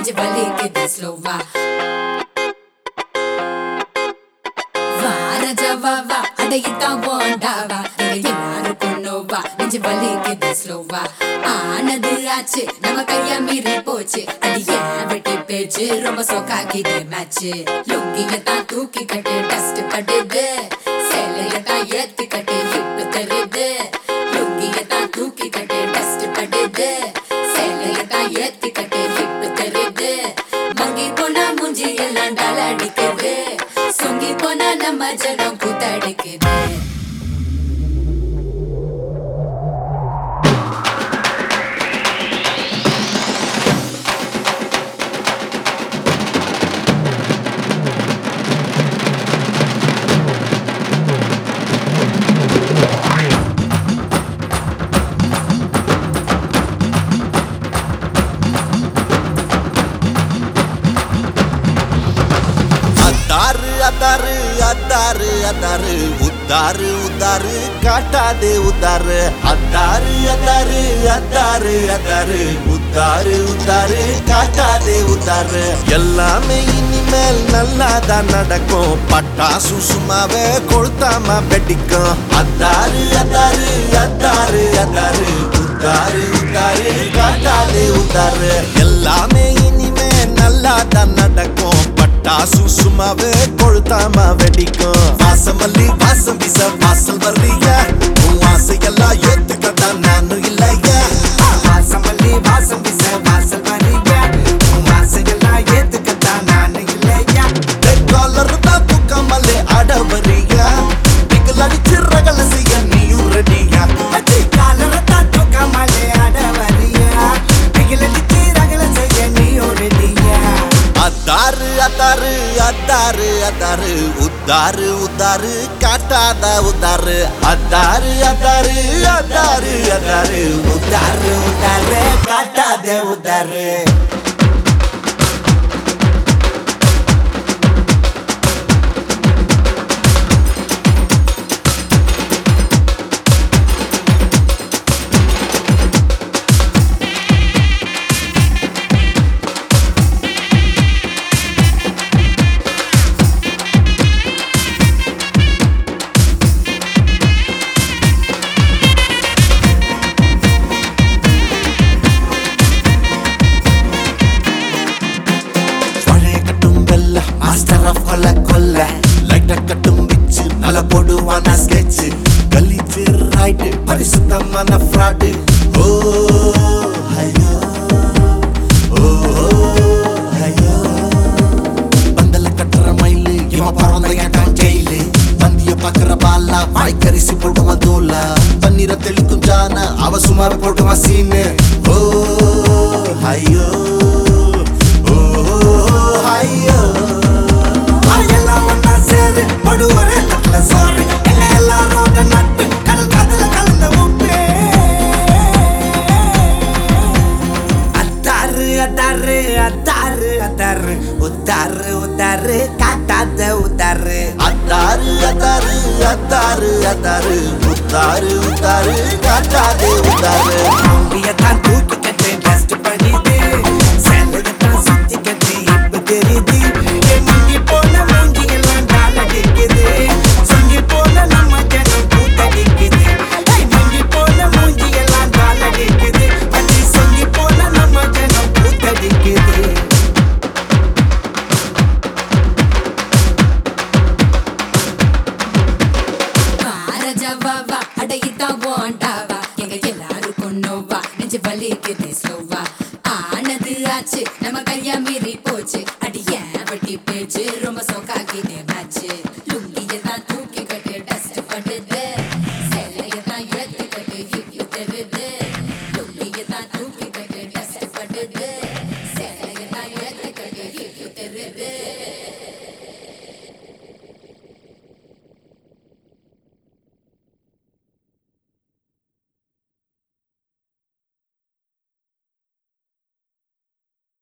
நெஞ்சு வலிக்குது ஸ்லோவா வாரஜவா வா அடையித்தான் போண்டாவா இங்க எல்லாருக்கும் நோவா நெஞ்சு வலிக்குது ஸ்லோவா ஆனது ஆச்சு நம்ம கைய மீறி போச்சு அடிய வெட்டி பேச்சு ரொம்ப சொக்காக்கிது மேட்ச் லுங்கிய தான் தூக்கி கட்டு டஸ்ட் கட்டுது சேலைய தான் ஏத்தி கட்டு ஹிப்பு தருது லுங்கிய தான் தூக்கி கட்டு டஸ்ட் கட்டுது சேலைய தான் ஏத்தி கட்டு ஹிப்பு தருது மங்கி போனா மூஞ்சி எல்லாம் டால் அடிக்குது சொங்கி போனா நம்ம ஜனம் கூத்தடிக்குது அத்தாரு அத்தாரு அத்தாரு அத்தாரு உத்தாரு உத்தாரு காட்டாதே உத்தாரு அத்தாரு அத்தாரு அத்தாரு அத்தாரு உத்தாரு உத்தாரு காட்டாதே உத்தாரு எல்லாமே இனிமேல் நல்லாதான் நடக்கும் பட்டாசு சும்மாவே கொளுத்தாம வெடிக்கும் அத்தாரு அத்தாரு அத்தாரு அத்தாரு உத்தாரு உத்தாரு காட்டாதே உத்தாரு எல்லாமே இனிமே நல்லாதான் நடக்கும் பட்டாசு சும்மாவே கொளுத்தாம வெடிக்கும் வாசமல்லி வாசம் வீச வாசல் வர்றிய உன் ஆசையெல்லாம் ஏத்துக்கத்தான் நானும் இல்லையா வாசமல்லி வாசம் வீச வாசல் வரிக உன் ஆசையெல்லாம் ஏத்துக்கத்தான் நானு இல்லையா காலர் தான் தூக்காமலே அட வரியா பிகல் அடிச்சு ரகல செய்ய நீயும் ரெடியா அச்சி காலரத்தான் தூக்காமலே அட வரியா பிகிலடிச்சு ரகல செய்ய நீ ரெடியா அத்தாரு அத்தாரு அத்தாரு அத்தாரு உத்தாரு உத்தாரு காட்டாத உத்தாரு அத்தாரு அத்தாரு அத்தாரு அத்தாரு உதாரு உதாரு காட்டாதே உதாரு பழைய கட்டும் வெல்ல மாஸ்டர் ஆஃப் கொல்ல கொல்ல லைட்ட கட்டும் விச்சு நல்ல போடுவான ஸ்கெட்ச் கலிச்சு ரைட்டு பரிசுத்தமான ஃப்ராடு ஓ ஐயோ ஓ ஐயோ பந்தல கட்டுற மயிலு இவன் பறந்த ஏட்டான் ஜெயிலு பந்திய பாக்குற பாலா வாய்க்கரிசி போட்டுவான் தோலா பன்னீரை தெளிக்கும் ஜான அவ சுமார் போட்டுவான் சீனு ஓ ஐயோ